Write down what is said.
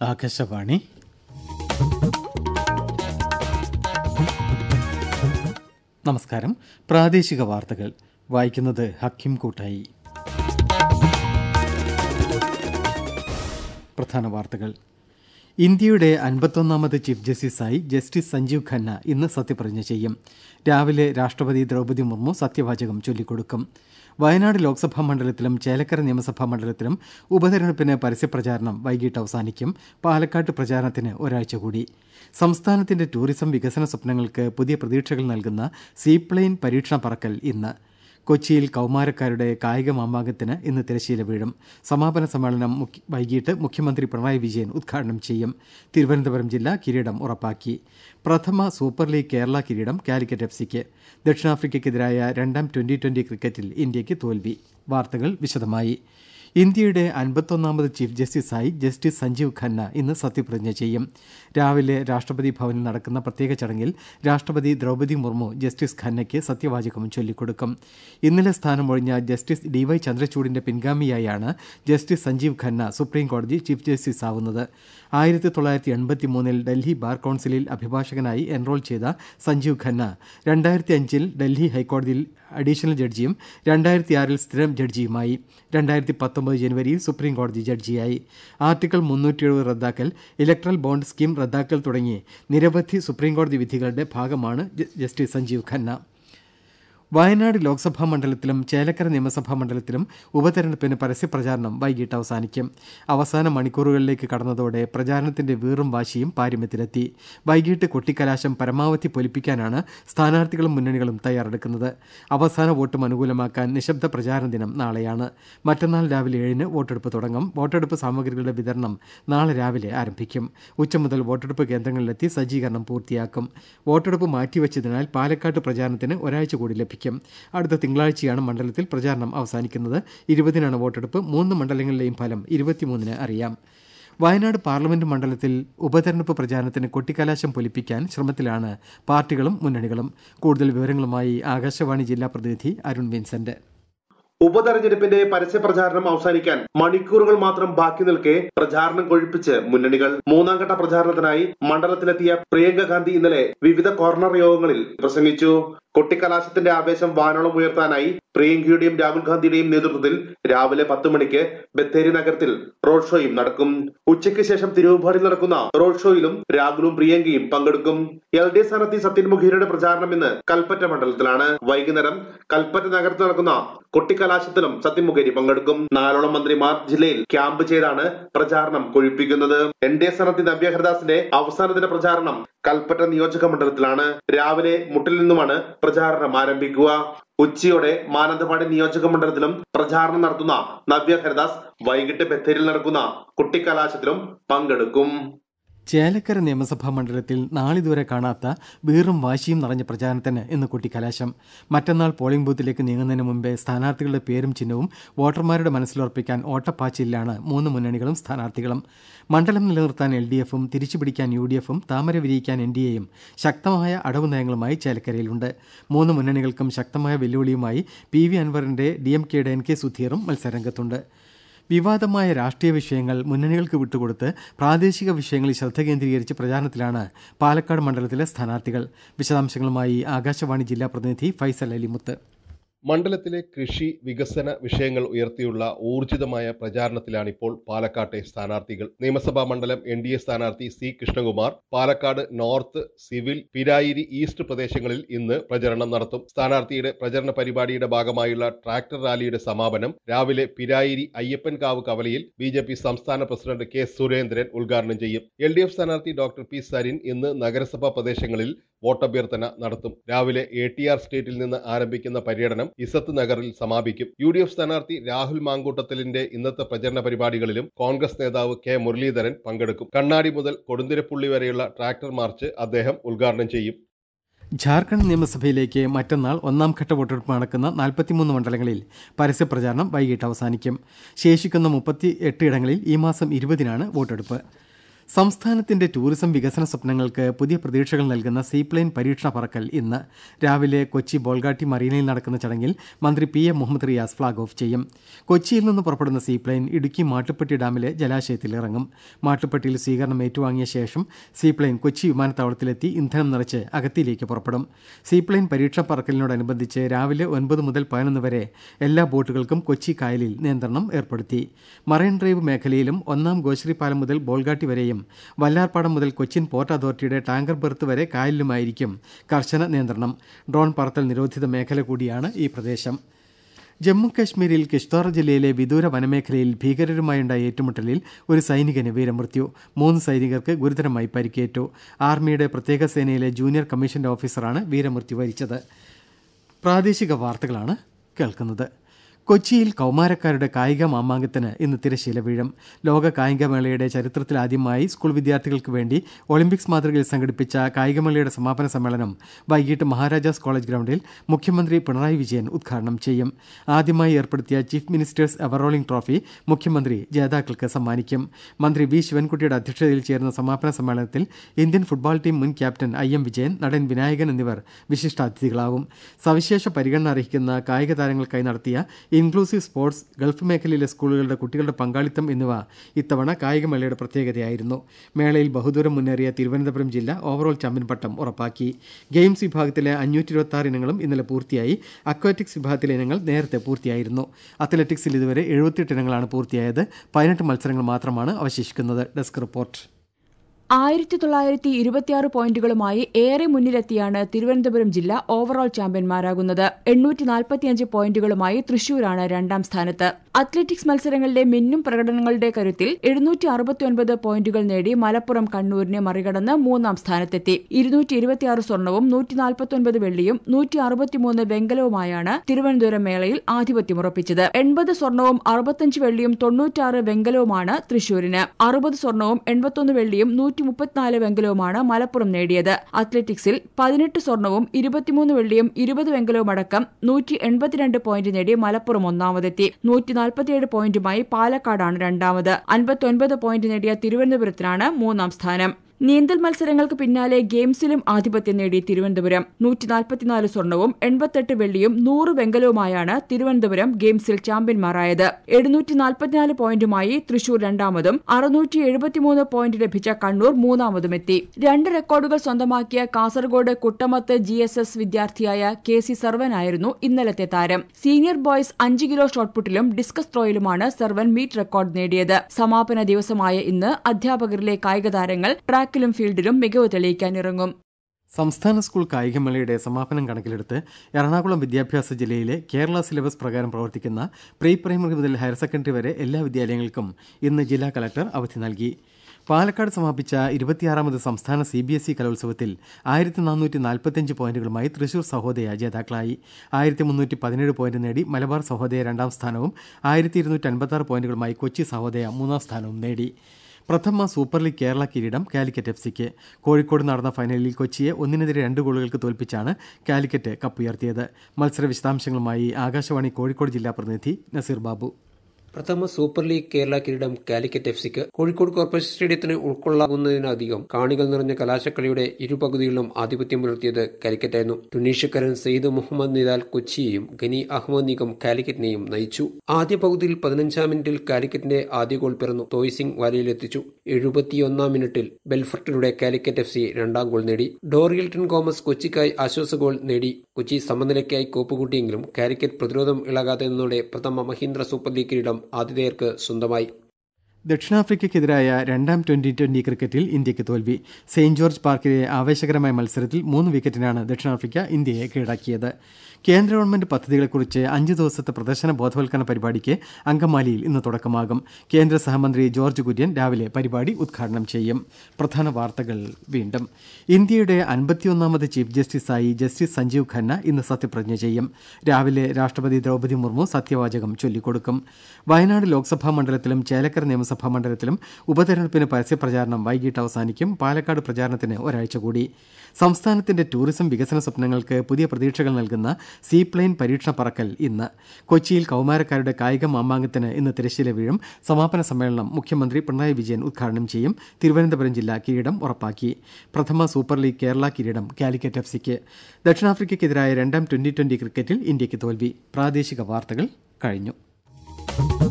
ആകാശവാണി നമസ്കാരം പ്രാദേശിക വാർത്തകൾ വായിക്കുന്നത് ഹക്കിം കൂട്ടായി പ്രധാന വാർത്തകൾ ഇന്ത്യയുടെ അൻപത്തൊന്നാമത് ചീഫ് ജസ്റ്റിസായി ജസ്റ്റിസ് സഞ്ജീവ് ഖന്ന ഇന്ന് സത്യപ്രതിജ്ഞ ചെയ്യും രാവിലെ രാഷ്ട്രപതി ദ്രൗപദി മുർമു സത്യവാചകം ചൊല്ലിക്കൊടുക്കും വയനാട് ലോക്സഭാ മണ്ഡലത്തിലും ചേലക്കര നിയമസഭാ മണ്ഡലത്തിലും ഉപതെരഞ്ഞെടുപ്പിന് പരസ്യപ്രചാരണം വൈകിട്ട് അവസാനിക്കും പാലക്കാട്ട് പ്രചാരണത്തിന് ഒരാഴ്ച കൂടി സംസ്ഥാനത്തിന്റെ ടൂറിസം വികസന സ്വപ്നങ്ങൾക്ക് പുതിയ പ്രതീക്ഷകൾ നൽകുന്ന സീപ്ലെയിൻ പരീക്ഷണ പറക്കൽ ഇന്ന് കൊച്ചിയിൽ കൌമാരക്കാരുടെ കായിക മാമാങ്കത്തിന് ഇന്ന് തിരശ്ശീല വീഴും സമാപന സമ്മേളനം മുഖ്യ- വൈകിട്ട് മുഖ്യമന്ത്രി പിണറായി വിജയൻ ഉദ്ഘാടനം ചെയ്യും തിരുവനന്തപുരം ജില്ല കിരീടം ഉറപ്പാക്കി പ്രഥമ സൂപ്പർ ലീഗ് കേരള കിരീടം കാലിക്കറ്റ് എഫ് സിക്ക് ദക്ഷിണാഫ്രിക്കയ്ക്കെതിരായ രണ്ടാം ട്വന്റി ട്വന്റി ക്രിക്കറ്റിൽ ഇന്ത്യയ്ക്ക് തോൽവി വാർത്തകൾ വിശദമായി ഇന്ത്യയുടെ അൻപത്തൊന്നാമത് ചീഫ് ജസ്റ്റിസായി ജസ്റ്റിസ് സഞ്ജീവ് ഖന്ന ഇന്ന് സത്യപ്രതിജ്ഞ ചെയ്യും രാവിലെ രാഷ്ട്രപതി ഭവനിൽ നടക്കുന്ന പ്രത്യേക ചടങ്ങിൽ രാഷ്ട്രപതി ദ്രൗപദി മുർമു ജസ്റ്റിസ് ഖന്നയ്ക്ക് സത്യവാചകം ചൊല്ലിക്കൊടുക്കും ഇന്നലെ സ്ഥാനമൊഴിഞ്ഞ ജസ്റ്റിസ് ഡി വൈ ചന്ദ്രചൂഡിന്റെ പിൻഗാമിയായാണ് ജസ്റ്റിസ് സഞ്ജീവ് ഖന്ന സുപ്രീം കോടതി ചീഫ് ജസ്റ്റിസ് ആവുന്നത് ആയിരത്തി തൊള്ളായിരത്തി എൺപത്തി മൂന്നിൽ ഡൽഹി ബാർ കൌൺസിലിൽ അഭിഭാഷകനായി എൻറോൾ ചെയ്ത സഞ്ജീവ് ഖന്ന രണ്ടായിരത്തി അഞ്ചിൽ ഡൽഹി ഹൈക്കോടതിയിൽ അഡീഷണൽ ജഡ്ജിയും രണ്ടായിരത്തി ആറിൽ സ്ഥിരം ജഡ്ജിയുമായി രണ്ടായിരത്തി പത്തൊമ്പത് ജനുവരിയിൽ സുപ്രീം കോടതി ജഡ്ജിയായി ആർട്ടിക്കിൾ മുന്നൂറ്റി എഴുപത് റദ്ദാക്കൽ ഇലക്ട്രൽ ബോണ്ട് സ്കീം റദ്ദാക്കൽ തുടങ്ങി നിരവധി സുപ്രീം കോടതി വിധികളുടെ ഭാഗമാണ് ജ- ജസ്റ്റിസ് സഞ്ജീവ് ഖന്ന വയനാട് ലോക്സഭാ മണ്ഡലത്തിലും ചേലക്കര നിയമസഭാ മണ്ഡലത്തിലും ഉപതെരഞ്ഞെടുപ്പിന് പരസ്യപ്രചാരണം വൈകിട്ട് അവസാനിക്കും അവസാന മണിക്കൂറുകളിലേക്ക് കടന്നതോടെ പ്രചാരണത്തിന്റെ വീറും വാശിയും പാരമ്യത്തിലെത്തി വൈകിട്ട് കൊട്ടിക്കലാശം പരമാവധി പൊലിപ്പിക്കാനാണ് സ്ഥാനാർത്ഥികളും മുന്നണികളും തയ്യാറെടുക്കുന്നത് അവസാന വോട്ടും അനുകൂലമാക്കാൻ നിശബ്ദ പ്രചാരണ ദിനം നാളെയാണ് മറ്റന്നാൾ രാവിലെ ഏഴിന് വോട്ടെടുപ്പ് തുടങ്ങും വോട്ടെടുപ്പ് സാമഗ്രികളുടെ വിതരണം നാളെ രാവിലെ ആരംഭിക്കും ഉച്ച മുതൽ വോട്ടെടുപ്പ് കേന്ദ്രങ്ങളിലെത്തി സജ്ജീകരണം പൂർത്തിയാക്കും വോട്ടെടുപ്പ് മാറ്റിവെച്ചതിനാൽ പാലക്കാട്ട് പ്രചാരണത്തിന് ഒരാഴ്ച കൂടി ലഭിക്കും അടുത്ത തിങ്കളാഴ്ചയാണ് മണ്ഡലത്തിൽ പ്രചാരണം അവസാനിക്കുന്നത് ഇരുപതിനാണ് വോട്ടെടുപ്പ് മൂന്ന് മണ്ഡലങ്ങളിലെയും ഫലം ഇരുപത്തിമൂന്നിന് അറിയാം വയനാട് പാർലമെന്റ് മണ്ഡലത്തിൽ ഉപതെരഞ്ഞെടുപ്പ് പ്രചാരണത്തിന് കൊട്ടിക്കലാശം പൊലിപ്പിക്കാൻ ശ്രമത്തിലാണ് പാർട്ടികളും മുന്നണികളും കൂടുതൽ വിവരങ്ങളുമായി ആകാശവാണി ജില്ലാ പ്രതിനിധി അരുൺ വിൻസെന്റ് ഉപതെരഞ്ഞെടുപ്പിന്റെ പരസ്യപ്രചാരണം അവസാനിക്കാൻ മണിക്കൂറുകൾ മാത്രം ബാക്കി നിൽക്കെ പ്രചാരണം കൊഴുപ്പിച്ച് മുന്നണികൾ മൂന്നാം ഘട്ട പ്രചാരണത്തിനായി മണ്ഡലത്തിലെത്തിയ പ്രിയങ്ക ഗാന്ധി ഇന്നലെ വിവിധ കോർണർ യോഗങ്ങളിൽ പ്രസംഗിച്ചു കൊട്ടിക്കലാശത്തിന്റെ ആവേശം വാനോളം ഉയർത്താനായി പ്രിയങ്കയുടെയും രാഹുൽ ഗാന്ധിയുടെയും നേതൃത്വത്തിൽ രാവിലെ പത്ത് മണിക്ക് ബത്തേരി നഗരത്തിൽ റോഡ് ഷോയും നടക്കും ഉച്ചയ്ക്ക് ശേഷം തിരുവമ്പാടിൽ നടക്കുന്ന റോഡ് ഷോയിലും രാഹുലും പ്രിയങ്കയും പങ്കെടുക്കും എൽ ഡി എഫ് സ്ഥാനാർത്ഥി സത്യൻ മുഖേരിയുടെ പ്രചാരണം ഇന്ന് കൽപ്പറ്റ മണ്ഡലത്തിലാണ് വൈകുന്നേരം കൽപ്പറ്റ നഗരത്തിൽ നടക്കുന്ന കൊട്ടിക്കലാശത്തിലും സത്യൻ മുഖേരി പങ്കെടുക്കും നാലോളം മന്ത്രിമാർ ജില്ലയിൽ ക്യാമ്പ് ചെയ്താണ് പ്രചാരണം കൊഴിപ്പിക്കുന്നത് എൻ ഡി എ സ്ഥാനാർത്ഥി നവ്യ ഹരിദാസിന്റെ അവസാന ദിന പ്രചാരണം കൽപ്പറ്റ നിയോജക മണ്ഡലത്തിലാണ് രാവിലെ മുട്ടിൽ നിന്നുമാണ് പ്രചാരണം ആരംഭിക്കുക ഉച്ചയോടെ മാനന്തവാടി നിയോജക മണ്ഡലത്തിലും പ്രചാരണം നടത്തുന്ന നവ്യ ഹരിദാസ് വൈകിട്ട് ബത്തേരിയിൽ നടക്കുന്ന കുട്ടിക്കലാശത്തിലും പങ്കെടുക്കും ചേലക്കര നിയമസഭാ മണ്ഡലത്തിൽ നാളിതുവരെ കാണാത്ത വീറും വാശിയും നിറഞ്ഞ പ്രചാരണത്തിന് ഇന്ന് കുട്ടിക്കലാശം മറ്റന്നാൾ പോളിംഗ് ബൂത്തിലേക്ക് നീങ്ങുന്നതിന് മുമ്പേ സ്ഥാനാർത്ഥികളുടെ പേരും ചിഹ്നവും വോട്ടർമാരുടെ മനസ്സിലുറപ്പിക്കാൻ ഓട്ടപ്പാച്ചിലാണ് മൂന്ന് മുന്നണികളും സ്ഥാനാർത്ഥികളും മണ്ഡലം നിലനിർത്താൻ എൽ ഡി എഫും തിരിച്ചുപിടിക്കാൻ യു ഡി എഫും താമര വിരിയിക്കാൻ എൻ ഡി എയും ശക്തമായ അടവ് നയങ്ങളുമായി ചേലക്കരയിലുണ്ട് മൂന്ന് മുന്നണികൾക്കും ശക്തമായ വെല്ലുവിളിയുമായി പി വി അൻവറിന്റെ ഡി എം കെയുടെ എൻ കെ സുധീറും മത്സരരംഗത്തുണ്ട് വിവാദമായ രാഷ്ട്രീയ വിഷയങ്ങൾ മുന്നണികൾക്ക് വിട്ടുകൊടുത്ത് പ്രാദേശിക വിഷയങ്ങളിൽ ശ്രദ്ധ കേന്ദ്രീകരിച്ച് പ്രചാരണത്തിലാണ് പാലക്കാട് മണ്ഡലത്തിലെ സ്ഥാനാർത്ഥികൾ വിശദാംശങ്ങളുമായി ആകാശവാണി ജില്ലാ പ്രതിനിധി ഫൈസൽ അലിമുത്ത് മണ്ഡലത്തിലെ കൃഷി വികസന വിഷയങ്ങൾ ഉയർത്തിയുള്ള ഊർജിതമായ പ്രചാരണത്തിലാണിപ്പോൾ പാലക്കാട്ടെ സ്ഥാനാർത്ഥികൾ നിയമസഭാ മണ്ഡലം എൻ ഡി എ സ്ഥാനാർത്ഥി C Krishnakumar Palakkad north civil Pirayiri east പ്രദേശങ്ങളിൽ ഇന്ന് പ്രചരണം നടത്തും സ്ഥാനാർത്ഥിയുടെ പ്രചരണ പരിപാടിയുടെ ഭാഗമായുള്ള ട്രാക്ടർ റാലിയുടെ സമാപനം രാവിലെ പിരായിരി അയ്യപ്പൻകാവ് കവലയിൽ ബി ജെ പി സംസ്ഥാന പ്രസിഡന്റ് കെ സുരേന്ദ്രൻ ഉദ്ഘാടനം ചെയ്യും എൽ ഡി എഫ് സ്ഥാനാർത്ഥി ഡോക്ടർ പി സരിൻ ഇന്ന് നഗരസഭാ പ്രദേശങ്ങളിൽ വോട്ടഭ്യർത്ഥന നടത്തും രാവിലെ എ ടി ആർ സ്റ്റേറ്റിൽ നിന്ന് ആരംഭിക്കുന്ന പര്യടനം ഇസത്ത് നഗറിൽ സമാപിക്കും യു ഡി എഫ് സ്ഥാനാർത്ഥി രാഹുൽ മാങ്കൂട്ടത്തിലിന്റെ ഇന്നത്തെ പ്രചരണ പരിപാടികളിലും കോൺഗ്രസ് നേതാവ് കെ മുരളീധരൻ പങ്കെടുക്കും കണ്ണാടി മുതൽ കൊടുന്തിരപ്പുള്ളി വരെയുള്ള ട്രാക്ടർ മാർച്ച് അദ്ദേഹം ഉദ്ഘാടനം ചെയ്യും ജാർഖണ്ഡ് നിയമസഭയിലേക്ക് മറ്റന്നാൾ ഒന്നാം ഘട്ട വോട്ടെടുപ്പ് നടക്കുന്ന നാൽപ്പത്തിമൂന്ന് മണ്ഡലങ്ങളിൽ പരസ്യപ്രചാരണം വൈകിട്ട് അവസാനിക്കും ശേഷിക്കുന്ന മുപ്പത്തി എട്ട് ഇടങ്ങളിൽ ഈ മാസം ഇരുപതിനാണ് വോട്ടെടുപ്പ് സംസ്ഥാനത്തിന്റെ ടൂറിസം വികസന സ്വപ്നങ്ങൾക്ക് പുതിയ പ്രതീക്ഷകൾ നൽകുന്ന സീപ്ലെയിൻ പരീക്ഷണ പറക്കൽ ഇന്ന് രാവിലെ കൊച്ചി ബോൾഗാട്ടി മറീനയിൽ നടക്കുന്ന ചടങ്ങിൽ മന്ത്രി P A Muhammad Riyas flag off ചെയ്യും കൊച്ചിയിൽ നിന്ന് പുറപ്പെടുന്ന സീപ്ലെയിൻ ഇടുക്കി മാട്ടുപ്പെട്ടി ഡാമിലെ ജലാശയത്തിൽ ഇറങ്ങും മാട്ടുപ്പെട്ടിയിൽ സ്വീകരണം ഏറ്റുവാങ്ങിയ ശേഷം സീപ്ലെയിൻ കൊച്ചി വിമാനത്താവളത്തിലെത്തി ഇന്ധനം നിറച്ച് അകത്തിയിലേക്ക് പുറപ്പെടും സീപ്ലെയിൻ പരീക്ഷണ പറക്കലിനോടനുബന്ധിച്ച് രാവിലെ ഒൻപത് മുതൽ പതിനൊന്ന് വരെ എല്ലാ ബോട്ടുകൾക്കും കൊച്ചി കായലിൽ നിയന്ത്രണം ഏർപ്പെടുത്തി മറൈൻ ഡ്രൈവ് മേഖലയിലും ഒന്നാം ഗോശ്രീ പാലം മുതൽ ബോൾഗാട്ടി വരെയും വല്ലാർപാടം മുതൽ കൊച്ചിൻ പോർട്ട് അതോറിറ്റിയുടെ ടാങ്കർ ബെർത്ത് വരെ കായലിലുമായിരിക്കും കർശന നിയന്ത്രണം ഡ്രോൺ പറത്തൽ നിരോധിത മേഖല കൂടിയാണ് ഈ പ്രദേശം ജമ്മു കശ്മീരിൽ കിഷ്ത്വാർ ജില്ലയിലെ വിദൂര വനമേഖലയിൽ ഭീകരരുമായുണ്ടായ ഏറ്റുമുട്ടലിൽ ഒരു സൈനികന് വീരമൃത്യു മൂന്ന് സൈനികർക്ക് ഗുരുതരമായി പരിക്കേറ്റു ആർമിയുടെ പ്രത്യേക സേനയിലെ ജൂനിയർ കമ്മീഷന്റെ ഓഫീസറാണ് വീരമൃത്യു വരിച്ചത് പ്രാദേശിക വാർത്തകളാണ് കേൾക്കുന്നത് കൊച്ചിയിൽ കൗമാരക്കാരുടെ കായിക മാമാങ്കത്തിന് ഇന്ന് തിരശീല വീഴും ലോക കായികമേളയുടെ ചരിത്രത്തിലാദ്യമായി സ്കൂൾ വിദ്യാർത്ഥികൾക്ക് വേണ്ടി ഒളിമ്പിക്സ് മാതൃകയിൽ സംഘടിപ്പിച്ച കായികമേളയുടെ സമാപന സമ്മേളനം വൈകിട്ട് മഹാരാജാസ് കോളേജ് ഗ്രൗണ്ടിൽ മുഖ്യമന്ത്രി പിണറായി വിജയൻ ഉദ്ഘാടനം ചെയ്യും ആദ്യമായി ഏർപ്പെടുത്തിയ ചീഫ് മിനിസ്റ്റേഴ്സ് എവറോളിംഗ് ട്രോഫി മുഖ്യമന്ത്രി ജേതാക്കൾക്ക് സമ്മാനിക്കും മന്ത്രി വി ശിവൻകുട്ടിയുടെ അധ്യക്ഷതയിൽ ചേർന്ന സമാപന സമ്മേളനത്തിൽ ഇന്ത്യൻ ഫുട്ബോൾ ടീം മുൻ ക്യാപ്റ്റൻ ഐ എം വിജയൻ നടൻ വിനായകൻ എന്നിവർ വിശിഷ്ടാതിഥികളാവും സവിശേഷ പരിഗണന അർഹിക്കുന്ന കായിക താരങ്ങൾക്കായി നടത്തിയ ഇൻക്ലൂസീവ് സ്പോർട്സ് ഗൾഫ് മേഖലയിലെ സ്കൂളുകളുടെ കുട്ടികളുടെ പങ്കാളിത്തം എന്നിവ ഇത്തവണ കായികമേളയുടെ പ്രത്യേകതയായിരുന്നു മേളയിൽ ബഹുദൂരം മുന്നേറിയ തിരുവനന്തപുരം ജില്ല ഓവറോൾ ചാമ്പ്യൻ പട്ടം ഉറപ്പാക്കി ഗെയിംസ് വിഭാഗത്തിലെ അഞ്ഞൂറ്റി ഇരുപത്തി ആറ് ഇനങ്ങളും ഇന്നലെ പൂർത്തിയായി അക്വാറ്റിക്സ് വിഭാഗത്തിലെ ഇനങ്ങൾ നേരത്തെ പൂർത്തിയായിരുന്നു അത്ലറ്റിക്സിൽ ഇതുവരെ എഴുപത്തിയെട്ട് ഇനങ്ങളാണ് പൂർത്തിയായത് പതിനെട്ട് മത്സരങ്ങൾ മാത്രമാണ് അവശേഷിക്കുന്നത് ഡെസ്ക് റിപ്പോർട്ട് ആയിരത്തി തൊള്ളായിരത്തി ഇരുപത്തിയാറ് പോയിന്റുകളുമായി ഏറെ മുന്നിലെത്തിയാണ് തിരുവനന്തപുരം ജില്ല ഓവറോൾ ചാമ്പ്യന്മാരാകുന്നത് എണ്ണൂറ്റി നാൽപ്പത്തിയഞ്ച് പോയിന്റുകളുമായി തൃശൂരാണ് രണ്ടാം സ്ഥാനത്ത് അത്ലറ്റിക്സ് മത്സരങ്ങളിലെ മിന്നും പ്രകടനങ്ങളുടെ കരുത്തിൽ എഴുന്നൂറ്റി അറുപത്തിയൊൻപത് പോയിന്റുകൾ നേടി മലപ്പുറം കണ്ണൂരിനെ മറികടന്ന് മൂന്നാം സ്ഥാനത്തെത്തി ഇരുന്നൂറ്റി ഇരുപത്തിയാറ് സ്വർണവും നൂറ്റി നാൽപ്പത്തിയൊൻപത് വെള്ളിയും നൂറ്റി അറുപത്തിമൂന്ന് വെങ്കലവുമായാണ് തിരുവനന്തപുരം മേളയിൽ ആധിപത്യമുറപ്പിച്ചത് എൺപത് സ്വർണവും അറുപത്തഞ്ച് വെള്ളിയും തൊണ്ണൂറ്റാറ് വെങ്കലവുമാണ് തൃശൂരിന് അറുപത് സ്വർണവും എൺപത്തൊന്ന് വെള്ളിയും നൂറ്റി മുപ്പത്തിനാല് വെങ്കലവുമാണ് മലപ്പുറം നേടിയത് അത്ലറ്റിക്സിൽ പതിനെട്ട് സ്വർണവും ഇരുപത്തിമൂന്ന് വെള്ളിയും ഇരുപത് വെങ്കലവും അടക്കം നൂറ്റി എൺപത്തിരണ്ട് പോയിന്റ് നേടി മലപ്പുറം ഒന്നാമതെത്തി നൂറ്റി നാൽപ്പത്തിയേഴ് പോയിന്റുമായി പാലക്കാടാണ് രണ്ടാമത് അൻപത്തൊൻപത് പോയിന്റ് നേടിയ തിരുവനന്തപുരത്തിനാണ് മൂന്നാം സ്ഥാനം നീന്തൽ മത്സരങ്ങൾക്ക് പിന്നാലെ ഗെയിംസിലും ആധിപത്യം നേടി തിരുവനന്തപുരം നൂറ്റി നാൽപ്പത്തിനാല് സ്വർണവും എൺപത്തെട്ട് വെള്ളിയും നൂറ് വെങ്കലവുമായാണ് തിരുവനന്തപുരം ഗെയിംസിൽ ചാമ്പ്യന്മാരായത് എഴുന്നൂറ്റി നാൽപ്പത്തിനാല് പോയിന്റുമായി തൃശൂർ രണ്ടാമതും അറുന്നൂറ്റി എഴുപത്തിമൂന്ന് പോയിന്റ് ലഭിച്ച കണ്ണൂർ മൂന്നാമതുമെത്തി രണ്ട് റെക്കോർഡുകൾ സ്വന്തമാക്കിയ Kasaragod Kuttamath G S S വിദ്യാർത്ഥിയായ കെ സി സർവനായിരുന്നു ഇന്നലത്തെ താരം സീനിയർ ബോയ്സ് അഞ്ച് കിലോ ഷോട്ട്പുട്ടിലും ഡിസ്കസ് ത്രോയിലുമാണ് സർവൻ മീറ്റ് റെക്കോർഡ് നേടിയത് സമാപന ദിവസമായ ഇന്ന് അധ്യാപകരിലെ കായിക താരങ്ങൾ ട്രാക്ക് ട്രാക്കിലും ഫീൽഡിലും മികവ് തെളിയിക്കാനിറങ്ങും സംസ്ഥാന സ്കൂൾ കായികമേളയുടെ സമാപനം കണക്കിലെടുത്ത് എറണാകുളം വിദ്യാഭ്യാസ ജില്ലയിലെ കേരള സിലബസ് പ്രകാരം പ്രവർത്തിക്കുന്ന പ്രീ പ്രൈമറി മുതൽ ഹയർ സെക്കൻഡറി വരെ എല്ലാ വിദ്യാലയങ്ങൾക്കും ഇന്ന് ജില്ലാ കലക്ടർ അവധി നൽകി പാലക്കാട് സമാപിച്ച ഇരുപത്തിയാറാമത് സംസ്ഥാന സി ബി എസ് ഇ കലോത്സവത്തിൽ ആയിരത്തി നാനൂറ്റി നാൽപ്പത്തിയഞ്ച് പോയിന്റുകളുമായി തൃശൂർ സഹോദയ ജേതാക്കളായി ആയിരത്തി മുന്നൂറ്റി പതിനേഴ് പോയിന്റ് നേടി മലബാർ സഹോദയ രണ്ടാം സ്ഥാനവും ആയിരത്തി ഇരുന്നൂറ്റി അൻപത്തി ആറ് പോയിന്റുകളുമായി കൊച്ചി സഹോദയ മൂന്നാം സ്ഥാനവും നേടി പ്രഥമ സൂപ്പർ ലീഗ് കേരള കിരീടം കാലിക്കറ്റ് എഫ് സിക്ക് കോഴിക്കോട് നടന്ന ഫൈനലിൽ കൊച്ചിയെ ഒന്നിനെതിരെ രണ്ട് ഗോളുകൾക്ക് തോൽപ്പിച്ചാണ് കാലിക്കറ്റ് കപ്പുയർത്തിയത് മത്സര വിശദാംശങ്ങളുമായി ആകാശവാണി കോഴിക്കോട് ജില്ലാ പ്രതിനിധി നസീർ ബാബു പ്രഥമ സൂപ്പർ ലീഗ് കേരള കിരീടം കാലിക്കറ്റ് എഫ് സിക്ക് കോഴിക്കോട് കോർപ്പറേഷൻ സ്റ്റേഡിയത്തിന് ഉൾക്കൊള്ളാവുന്നതിനധികം കാണികൾ നിറഞ്ഞ കലാശക്കളിയുടെ ഇരുപകുതികളിലും ആധിപത്യം പുലർത്തിയത് കാലിക്കറ്റായിരുന്നു ടുണീഷ്യക്കാരൻ സെയ്ദ് മുഹമ്മദ് നിദാൽ കൊച്ചിയെയും ഗനി അഹമ്മദ് നിഗം കാലിക്കറ്റിനെയും നയിച്ചു ആദ്യ പകുതിയിൽ പതിനഞ്ചാം മിനിറ്റിൽ കാലിക്കറ്റിന്റെ ആദ്യ ഗോൾ പിറന്നു തോയ് സിംഗ് വലയിലെത്തിച്ചു എഴുപത്തിയൊന്നാം മിനിറ്റിൽ ബെൽഫർട്ടിലൂടെ കാലിക്കറ്റ് എഫ് സി രണ്ടാം ഗോൾ നേടി ഡോറിയൽട്ടൺ കോമസ് കൊച്ചിക്കായി ആശ്വാസ ഗോൾ നേടി കൊച്ചി സമനിലയ്ക്കായി കോപ്പുകൂട്ടിയെങ്കിലും കാലിക്കറ്റ് പ്രതിരോധം ഇളകാതെ നിന്നോടെ പ്രഥമ മഹീന്ദ്ര സൂപ്പർ ലീഗ് കിരീടം ആതിഥേയർക്ക് സ്വന്തമായി ദക്ഷിണാഫ്രിക്കയ്ക്കെതിരായ രണ്ടാം ട്വന്റി ട്വന്റി ക്രിക്കറ്റിൽ ഇന്ത്യക്ക് തോൽവി സെയിന്റ് ജോർജ് പാർക്കിലെ ആവേശകരമായ മത്സരത്തിൽ മൂന്ന് വിക്കറ്റിനാണ് ദക്ഷിണാഫ്രിക്ക ഇന്ത്യയെ കീഴടക്കിയത് കേന്ദ്ര ഗവൺമെന്റ് പദ്ധതികളെക്കുറിച്ച് അഞ്ച് ദിവസത്തെ പ്രദർശന ബോധവൽക്കരണ പരിപാടിക്ക് അങ്കമാലിയിൽ ഇന്ന് തുടക്കമാകും കേന്ദ്ര സഹമന്ത്രി ജോർജ് കുര്യൻ രാവിലെ പരിപാടി ഉദ്ഘാടനം ചെയ്യും പ്രധാന വാർത്തകൾ വീണ്ടും ഇന്ത്യയുടെ അൻപത്തിയൊന്നാമത് ചീഫ് ജസ്റ്റിസായി ജസ്റ്റിസ് സഞ്ജീവ് ഖന്ന ഇന്ന് സത്യപ്രതിജ്ഞ ചെയ്യും രാവിലെ രാഷ്ട്രപതി ദ്രൗപദി മുർമു സത്യവാചകം ചൊല്ലിക്കൊടുക്കും വയനാട് ലോക്സഭാ മണ്ഡലത്തിലും ചേലക്കര നിയമസഭ നിയമസഭാ മണ്ഡലത്തിലും ഉപതെരഞ്ഞെടുപ്പിന് പരസ്യപ്രചാരണം വൈകിട്ട് അവസാനിക്കും പാലക്കാട് പ്രചാരണത്തിന് ഒരാഴ്ച കൂടി സംസ്ഥാനത്തിന്റെ ടൂറിസം വികസന സ്വപ്നങ്ങൾക്ക് പുതിയ പ്രതീക്ഷകൾ നൽകുന്ന സീപ്ലെയിൻ പരീക്ഷണ പറക്കൽ ഇന്ന് കൊച്ചിയിൽ കൌമാരക്കാരുടെ കായിക മാമാങ്കത്തിന് ഇന്ന് തിരശ്ശീല വീഴും സമാപന സമ്മേളനം മുഖ്യമന്ത്രി പിണറായി വിജയൻ ഉദ്ഘാടനം ചെയ്യും തിരുവനന്തപുരം ജില്ല കിരീടം ഉറപ്പാക്കി പ്രഥമ സൂപ്പർ ലീഗ് കേരള കിരീടം കാലിക്കറ്റ് എഫ് സിക്ക് ദക്ഷിണാഫ്രിക്കയ്ക്കെതിരായ രണ്ടാം ട്വന്റി ട്വന്റി ക്രിക്കറ്റിൽ ഇന്ത്യയ്ക്ക് തോൽവി പ്രാദേശിക വാർത്തകൾ കഴിഞ്ഞു